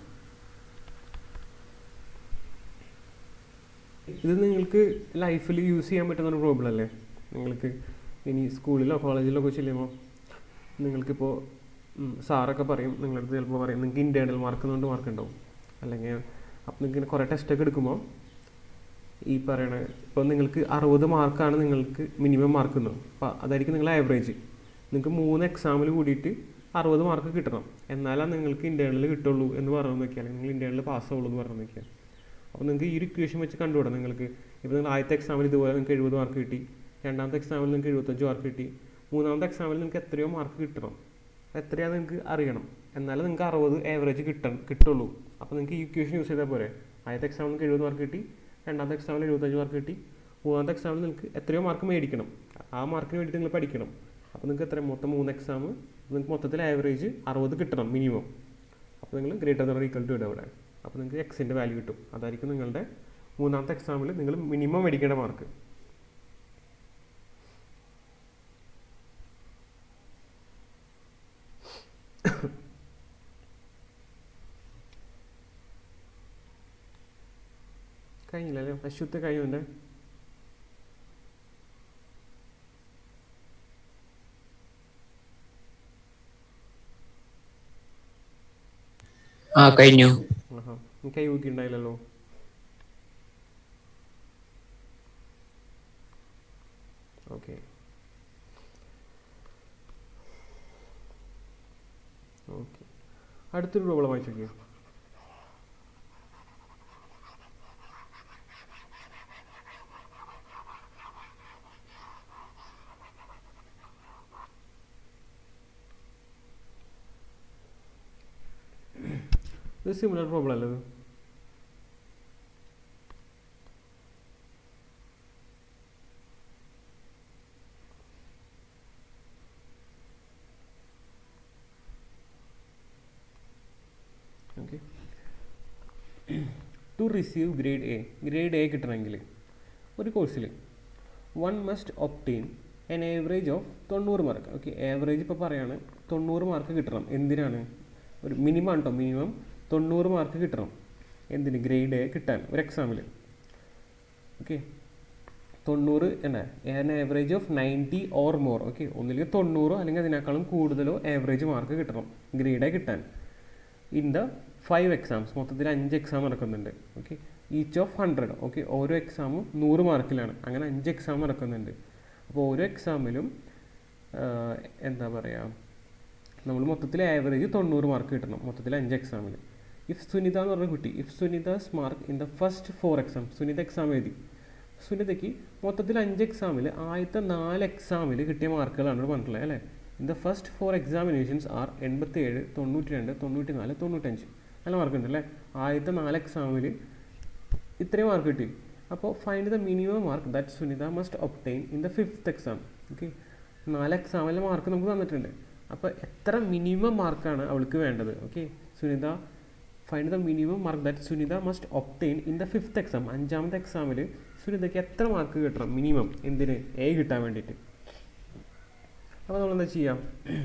ഇത് നിങ്ങൾക്ക് ലൈഫിൽ യൂസ് ചെയ്യാൻ പറ്റുന്ന ഒരു പ്രോബ്ലം അല്ലേ നിങ്ങൾക്ക് ഇനി സ്കൂളിലോ കോളേജിലോ ഒക്കെ ചെല്ലുമ്പോൾ നിങ്ങൾക്കിപ്പോൾ ഉം, സാറൊക്കെ പറയും നിങ്ങളുടെ അടുത്ത് ചിലപ്പോൾ പറയും നിങ്ങൾക്ക് ഇൻറ്റേർണൽ മാർക്ക് കൊണ്ട് മാർക്ക് ഉണ്ടാവും അല്ലെങ്കിൽ അപ്പം നിങ്ങൾക്ക് ഇങ്ങനെ കുറേ ടെസ്റ്റൊക്കെ എടുക്കുമ്പോൾ ഈ പറയണ ഇപ്പോൾ നിങ്ങൾക്ക് അറുപത് മാർക്കാണ് നിങ്ങൾക്ക് മിനിമം മാർക്ക് എന്ന് അപ്പോൾ അതായിരിക്കും നിങ്ങളെ ആവറേജ് നിങ്ങൾക്ക് മൂന്ന് എക്സാമിൽ കൂടിയിട്ട് അറുപത് മാർക്ക് കിട്ടണം എന്നാലാണ് നിങ്ങൾക്ക് ഇൻറ്റേർണൽ കിട്ടുള്ളൂ എന്ന് പറഞ്ഞു നോക്കിയാൽ അല്ലെങ്കിൽ നിങ്ങൾ ഇൻറ്റേർണൽ പാസ്സാവുള്ളൂ എന്ന് പറഞ്ഞു നോക്കിയാൽ അപ്പോൾ നിങ്ങൾക്ക് ഈ ഒരു ഇക്വേഷൻ വെച്ച് കണ്ടുപിടാം നിങ്ങൾക്ക് ഇപ്പോൾ നിങ്ങൾ ആദ്യത്തെ എക്സാമിൽ ഇതുപോലെ നിങ്ങൾക്ക് എഴുപത് മാർക്ക് കിട്ടി രണ്ടാമത്തെ എക്സാമിൽ നിങ്ങൾക്ക് എഴുപത്തഞ്ച് മാർക്ക് കിട്ടി മൂന്നാമത്തെ എക്സാമിൽ നിങ്ങൾക്ക് എത്രയോ മാർക്ക് കിട്ടണം എത്രയാണ് നിങ്ങൾക്ക് അറിയണം എന്നാലും നിങ്ങൾക്ക് അറുപത് ആവറേജ് കിട്ട കിട്ടുള്ളൂ അപ്പോൾ നിങ്ങൾക്ക് ഈ ഇക്വേഷൻ യൂസ് ചെയ്താൽ പോരെ ആദ്യത്തെ എക്സാമിൽ നിങ്ങൾക്ക് എഴുപത് മാർക്ക് കിട്ടി രണ്ടാമത്തെ എക്സാമിൽ എഴുപത്തഞ്ച് മാർക്ക് കിട്ടി മൂന്നാമത്തെ എക്സാമിൽ നിങ്ങൾക്ക് എത്രയോ മാർക്ക് മേടിക്കണം ആ മാർക്കിന് വേണ്ടിയിട്ട് നിങ്ങൾ പഠിക്കണം അപ്പോൾ നിങ്ങൾക്ക് എത്ര മൊത്തം മൂന്ന് എക്സാം നിങ്ങൾക്ക് മൊത്തത്തിൽ ആവറേജ് അറുപത് കിട്ടണം മിനിമം അപ്പോൾ നിങ്ങൾ ഗ്രേറ്റർ ദർ ഈക്വൽ ടു ഇടുക അവിടെ അപ്പോൾ നിങ്ങൾക്ക് എക്സിൻ്റെ വാല്യൂ കിട്ടും അതായിരിക്കും നിങ്ങളുടെ മൂന്നാമത്തെ എക്സാമിൽ നിങ്ങൾ മിനിമം മേടിക്കേണ്ട മാർക്ക് കഴിഞ്ഞില്ല അല്ലേ അശ്വത്ത് കഴിഞ്ഞു എൻ്റെ ആ കഴിഞ്ഞു ആഹാ നീ കൈ ഊക്കി ഉണ്ടായില്ലല്ലോ ഓക്കെ ഓക്കെ അടുത്തൊരു പ്രോബ്ലം വായിച്ചു നോക്കിയോ ഇത് സിമിലർ പ്രോബ്ലം അല്ലേ ഇത് okay to receive grade A grade A കിട്ടണമെങ്കിൽ ഒരു കോഴ്സിൽ one must obtain an average of തൊണ്ണൂറ് മാർക്ക് ഓക്കെ ഏവറേജ് ഇപ്പോൾ പറയാണ് തൊണ്ണൂറ് മാർക്ക് കിട്ടണം എന്തിനാണ് ഒരു മിനിമം കേട്ടോ മിനിമം തൊണ്ണൂറ് മാർക്ക് കിട്ടണം എന്തിന് ഗ്രേഡ് എ കിട്ടാൻ ഒരു എക്സാമിൽ ഓക്കെ തൊണ്ണൂറ് എന്നാ an average of ninety or more okay ഒന്നില്ലെങ്കിൽ തൊണ്ണൂറോ അല്ലെങ്കിൽ അതിനേക്കാളും കൂടുതലോ ആവറേജ് മാർക്ക് കിട്ടണം ഗ്രേഡ് എ കിട്ടാൻ ഇൻ ദ ഫൈവ് എക്സാംസ് മൊത്തത്തിൽ അഞ്ച് എക്സാം നടക്കുന്നുണ്ട് okay each of hundred okay ഓരോ എക്സാമും നൂറ് മാർക്കിലാണ് അങ്ങനെ അഞ്ച് എക്സാം നടക്കുന്നുണ്ട് അപ്പോൾ ഓരോ എക്സാമിലും എന്താ പറയുക നമ്മൾ മൊത്തത്തിൽ ആവറേജ് തൊണ്ണൂറ് മാർക്ക് കിട്ടണം മൊത്തത്തിൽ അഞ്ച് എക്സാമിൽ ഇഫ് സുനിത എന്ന് പറഞ്ഞ കുട്ടി if Sunita's mark in the first four exam Sunita exam എഴുതി സുനിതയ്ക്ക് മൊത്തത്തിൽ അഞ്ച് എക്സാമിൽ ആദ്യത്തെ നാല് എക്സാമിൽ കിട്ടിയ മാർക്കുകളാണ് ഇവിടെ പറഞ്ഞിട്ടുള്ളത് അല്ലേ in the first four examinations are എൺപത്തേഴ് തൊണ്ണൂറ്റി രണ്ട് തൊണ്ണൂറ്റി നാല് തൊണ്ണൂറ്റഞ്ച് നല്ല മാർക്ക് ഉണ്ട് അല്ലേ ആദ്യത്തെ നാല് എക്സാമിൽ ഇത്രയും മാർക്ക് കിട്ടി അപ്പോൾ find the minimum mark that Sunita must obtain in the fifth exam okay നാല് എക്സാമിലെ മാർക്ക് നമുക്ക് തന്നിട്ടുണ്ട് അപ്പോൾ എത്ര മിനിമം മാർക്കാണ് അവൾക്ക് വേണ്ടത് okay Sunita find the minimum mark that Sunita must obtain in the fifth exam അഞ്ചാമത്തെ എക്സാമിൽ സുനിതയ്ക്ക് എത്ര മാർക്ക് കിട്ടണം മിനിമം എന്തിന് എ കിട്ടാൻ വേണ്ടിയിട്ട് അപ്പോൾ നമ്മളെന്താ ചെയ്യാം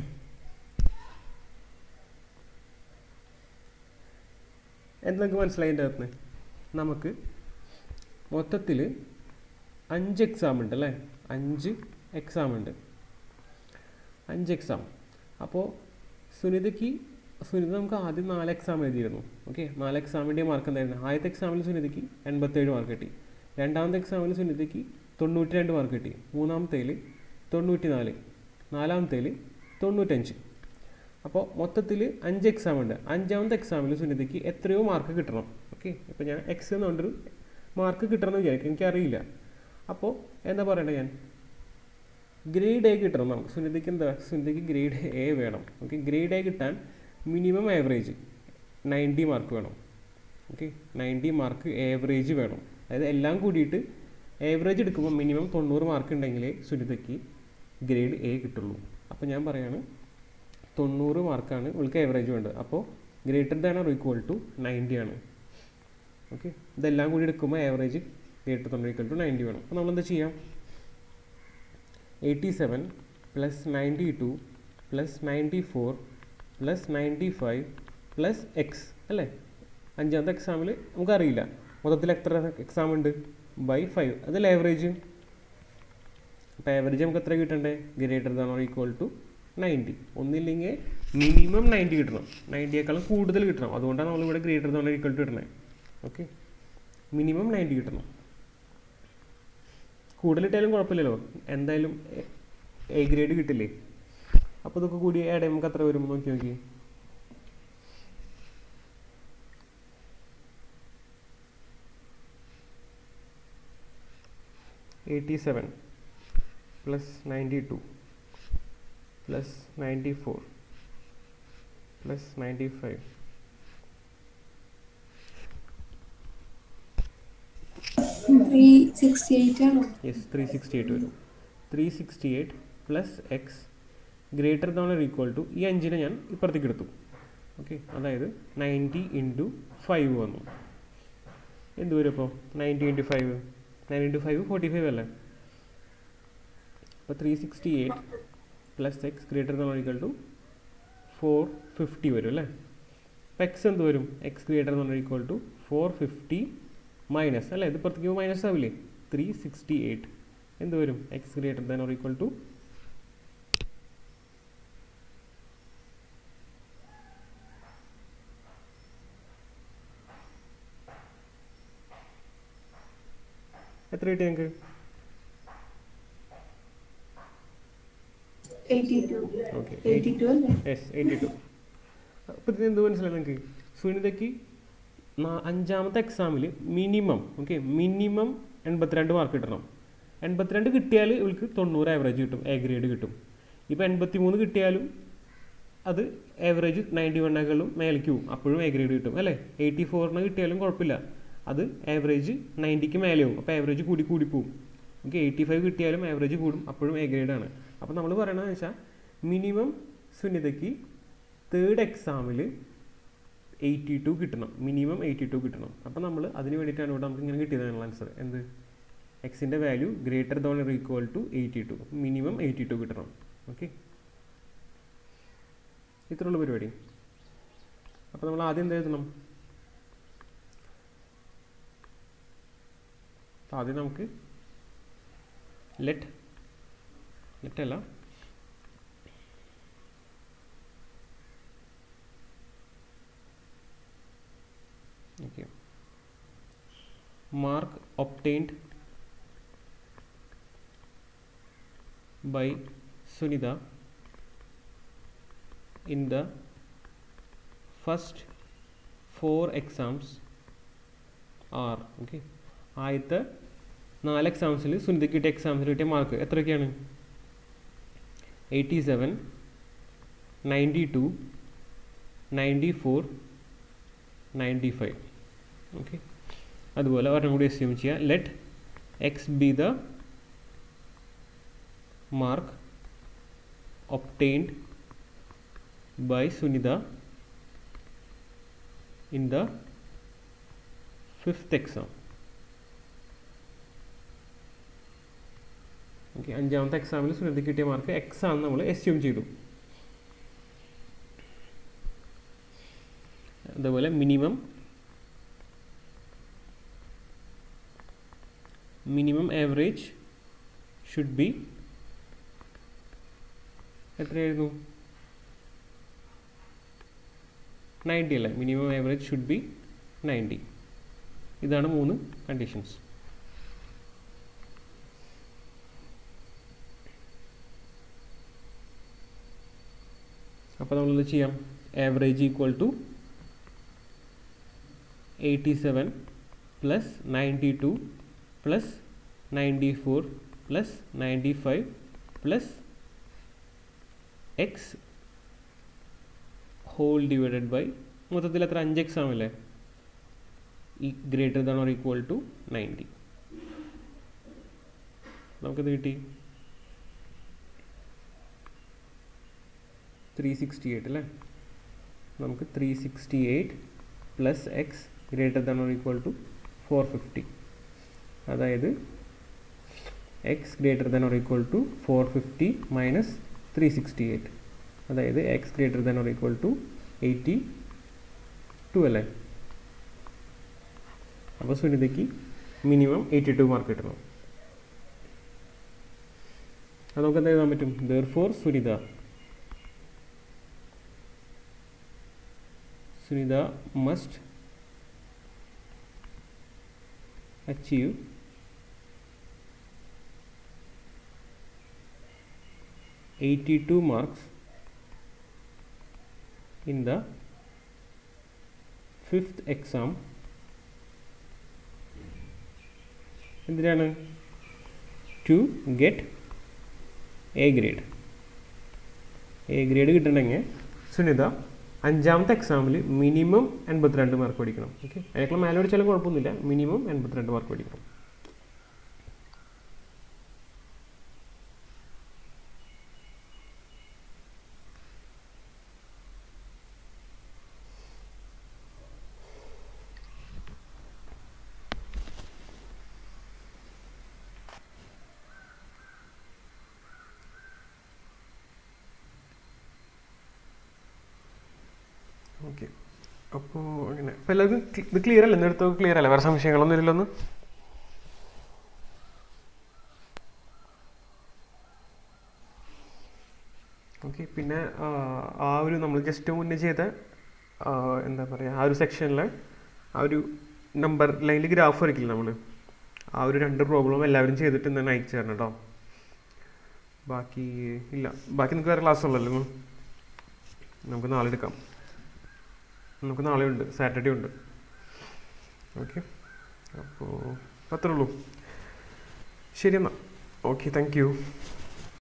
എന്തൊക്കെ മനസ്സിലായി എൻ്റെ അകത്ത് നമുക്ക് മൊത്തത്തിൽ അഞ്ച് എക്സാം ഉണ്ട് അല്ലേ അഞ്ച് എക്സാം ഉണ്ട് അഞ്ച് എക്സാം അപ്പോൾ സുനിതയ്ക്ക് സുനിത നമുക്ക് ആദ്യം നാല് എക്സാം എഴുതിയിരുന്നു ഓക്കെ നാല് എക്സാമിൻ്റെ മാർക്ക് എന്തായിരുന്നു ആദ്യത്തെ എക്സാമിൽ സുനിതയ്ക്ക് എൺപത്തേഴ് മാർക്ക് കിട്ടി രണ്ടാമത്തെ എക്സാമിൽ സുനിതയ്ക്ക് തൊണ്ണൂറ്റി രണ്ട് മാർക്ക് കിട്ടി മൂന്നാമത്തേൽ തൊണ്ണൂറ്റി നാല് നാലാമത്തേൽ തൊണ്ണൂറ്റഞ്ച് അപ്പോൾ മൊത്തത്തിൽ അഞ്ച് എക്സാം ഉണ്ട് അഞ്ചാമത്തെ എക്സാമിൽ സുനിതയ്ക്ക് എത്രയോ മാർക്ക് കിട്ടണം ഓക്കെ ഇപ്പോൾ ഞാൻ എക്സ് എന്നുകൊണ്ടൊരു മാർക്ക് കിട്ടണം എന്ന് വിചാരിക്കും എനിക്കറിയില്ല അപ്പോൾ എന്താ പറയണ്ടേ ഞാൻ ഗ്രേഡ് എ കിട്ടണം നമുക്ക് സുനിതയ്ക്ക് എന്താ സുനിതയ്ക്ക് ഗ്രേഡ് എ വേണം ഓക്കെ ഗ്രേഡ് എ കിട്ടാൻ മിനിമം ആവറേജ് നയൻറ്റി മാർക്ക് വേണം ഓക്കെ നയൻറ്റി മാർക്ക് ആവറേജ് വേണം അതായത് എല്ലാം കൂടിയിട്ട് ആവറേജ് എടുക്കുമ്പോൾ മിനിമം തൊണ്ണൂറ് മാർക്ക് ഉണ്ടെങ്കിലേ സുനിതയ്ക്ക് ഗ്രേഡ് എ കിട്ടുള്ളൂ അപ്പോൾ ഞാൻ പറയാണ് തൊണ്ണൂറ് മാർക്കാണ് ഇവൾക്ക് ആവറേജ് വേണ്ടത് അപ്പോൾ greater than or equal to ninety ആണ് ഓക്കെ ഇതെല്ലാം കൂടി എടുക്കുമ്പോൾ average greater than equal to ninety വേണം അപ്പോൾ നമ്മളെന്താ ചെയ്യാം eighty seven plus ninety two plus ninety four plus ninety five plus x അല്ലേ അഞ്ചാമത്തെ എക്സാമിൽ നമുക്കറിയില്ല മൊത്തത്തിൽ എത്ര എക്സാം ഉണ്ട് ബൈ ഫൈവ് അതല്ല ആവറേജ് അപ്പോൾ ആവറേജ് നമുക്ക് എത്ര കിട്ടണ്ടേ greater than or equal to ninety ഒന്നില്ലെങ്കിൽ മിനിമം നയൻറ്റി കിട്ടണം നയൻറ്റിയേക്കാളും കൂടുതൽ കിട്ടണം അതുകൊണ്ടാണ് നമ്മളിവിടെ greater than or equal to ഇടണേ ഓക്കെ മിനിമം നയൻറ്റി കിട്ടണം കൂടുതലിട്ടാലും കുഴപ്പമില്ലല്ലോ എന്തായാലും എ ഗ്രേഡ് കിട്ടില്ലേ അപ്പോൾ ഇതൊക്കെ കൂടി ആഡ് ചെയ്യുമ്പോൾ നമുക്ക് എത്ര വരും നോക്കി നോക്കി eighty seven plus ninety two plus ninety four plus ninety five three sixty eight ആണോ യെസ് ത്രീ സിക്സ്റ്റി എയ്റ്റ് വരും three sixty eight plus x greater than or equal to ഈ അഞ്ചിനെ ഞാൻ ഇപ്പുറത്തേക്ക് എടുത്തു ഓക്കെ അതായത് നയൻറ്റി ഇൻറ്റു ഫൈവ് വന്നു എന്ത് വരും അപ്പോൾ ninety into five nine into five forty five അല്ലേ അപ്പോൾ three sixty eight plus x greater than or equal to four fifty വരും അല്ലേ അപ്പോൾ എക്സ് എന്ത് വരും x greater than or equal to four fifty minus അല്ലേ ഇത് പുറത്തേക്ക് മൈനസ് ആവില്ലേ ത്രീ സിക്സ്റ്റി എയ്റ്റ് എന്ത് വരും x greater than or equal to എത്ര കിട്ടി ഞങ്ങൾക്ക് eighty two okay eighty two അല്ലേ യെസ് എയ്റ്റി ടു അപ്പോൾ ഇത് എന്ത് മനസ്സിലായി നിങ്ങൾക്ക് സുനിതയ്ക്ക് നാ- അഞ്ചാമത്തെ എക്സാമിൽ മിനിമം ഓക്കെ മിനിമം എൺപത്തിരണ്ട് മാർക്ക് കിട്ടണം എൺപത്തിരണ്ട് കിട്ടിയാൽ ഇവൾക്ക് തൊണ്ണൂറ് ആവറേജ് കിട്ടും എ ഗ്രേഡ് കിട്ടും ഇപ്പോൾ എൺപത്തി മൂന്ന് കിട്ടിയാലും അത് ആവറേജ് നയൻറ്റി വണ്ണേക്കാളും മേലേക്ക് പോകും അപ്പോഴും എ ഗ്രേഡ് കിട്ടും അല്ലേ എയ്റ്റി ഫോറിന് കിട്ടിയാലും കുഴപ്പമില്ല അത് ആവറേജ് നയൻറ്റിക്ക് മേലെയാവും അപ്പോൾ ആവറേജ് കൂടി കൂടി പോകും ഓക്കെ എയ്റ്റി ഫൈവ് കിട്ടിയാലും ആവറേജ് കൂടും അപ്പോഴും എ ഗ്രേഡ് ആണ് അപ്പോൾ നമ്മൾ പറയണതെന്ന് വെച്ചാൽ മിനിമം സുനിതയ്ക്ക് തേർഡ് എക്സാമിൽ എയ്റ്റി ടു കിട്ടണം മിനിമം എയ്റ്റി ടു കിട്ടണം അപ്പോൾ നമ്മൾ അതിന് വേണ്ടിയിട്ടാണ് ഇവിടെ നമുക്ക് ഇങ്ങനെ കിട്ടിയതാണ് ആൻസർ എന്ത് എക്സിൻ്റെ value greater than or equal to eighty two minimum eighty two കിട്ടണം ഓക്കെ ഇത്രയുള്ള പരിപാടി അപ്പോൾ നമ്മൾ ആദ്യം എന്ത് എഴുതണം അപ്പോൾ ആദ്യം നമുക്ക് ലെറ്റ് ലെറ്റ് അല്ല okay mark obtained by sunida in the first four exams are okay ആദ്യത്തെ നാല് എക്സാംസിൽ സുനിതയ്ക്ക് കിട്ടിയ എക്സാംസിൽ കിട്ടിയ മാർക്ക് എത്രയൊക്കെയാണ് eighty seven ninety two ninety four ninety five okay അതുപോലെ ഒരെണ്ണം കൂടി അസ്യൂം ചെയ്യാം let x be the mark obtained by Sunita in the fifth exam okay അഞ്ചാമത്തെ എക്സാമിൽ സുനിതയ്ക്ക് കിട്ടിയ മാർക്ക് എക്സ് ആണെന്ന് നമ്മൾ അസ്യൂം ചെയ്തു അതുപോലെ minimum minimum average should be എത്രയായിരുന്നു നയൻറ്റി അല്ലേ minimum average should be ninety ഇതാണ് മൂന്ന് കണ്ടീഷൻസ് അപ്പോൾ നമ്മളത് ചെയ്യാം average equal to eighty seven plus ninety two plus ninety four plus ninety five plus x whole divided by മൊത്തത്തിൽ എത്ര അഞ്ച് എക്സാം അല്ലേ ഈ greater than or equal to ninety നമുക്കിത് കിട്ടി ത്രീ സിക്സ്റ്റി എയ്റ്റ് അല്ലേ നമുക്ക് three sixty eight plus x greater than or equal to four fifty അതായത് x greater than or equal to four fifty minus three sixty eight അതായത് x greater than or equal to eighty two അല്ലേ അപ്പോൾ സുനിതയ്ക്ക് minimum eighty two mark കിട്ടണം അത് നമുക്ക് എന്താ എഴുതാൻ പറ്റും therefore Sunita Sunita must achieve eighty-two marks in the fifth exam എന്തിനാണ് to get A grade A grade കിട്ടണമെങ്കിൽ സുനിത അഞ്ചാമത്തെ എക്സാമിൽ മിനിമം എൺപത്തിരണ്ട് മാർക്ക് പഠിക്കണം ഓക്കെ അതിനേക്കാൾ മേലെ പഠിച്ചാലും കുഴപ്പമൊന്നുമില്ല മിനിമം എൺപത്തിരണ്ട് മാർക്ക് പഠിക്കണം ഓക്കെ അപ്പോൾ അങ്ങനെ അപ്പോൾ എല്ലാവർക്കും cl- ഇത് ക്ലിയർ അല്ലേ ഇന്നെടുത്തൊക്കെ ക്ലിയർ അല്ലേ വേറെ സംശയങ്ങളൊന്നും ഇല്ലല്ലോ ഓക്കെ പിന്നെ ആ, ആ ഒരു നമ്മൾ ജസ്റ്റ് മുന്നേ ചെയ്ത ആ, എന്താ പറയുക ആ ഒരു സെക്ഷനിൽ ആ ഒരു നമ്പർ ലൈനിൽ ഗ്രാഫ് വരയ്ക്കില്ല നമ്മൾ ആ ഒരു രണ്ട് പ്രോബ്ലം എല്ലാവരും ചെയ്തിട്ട് തന്നെ അയച്ചു തരണം കേട്ടോ ബാക്കി ഇല്ല ബാക്കി നിങ്ങൾക്ക് വേറെ ക്ലാസ് ഉള്ളല്ലോ ഉം. നമുക്ക് നാളെ എടുക്കാം നമുക്ക് നാളെ ഉണ്ട് സാറ്റർഡേ ഉണ്ട് ഓക്കെ അപ്പോൾ അത്രേ ഉള്ളൂ ശരി എന്നാൽ ഓക്കെ താങ്ക് യു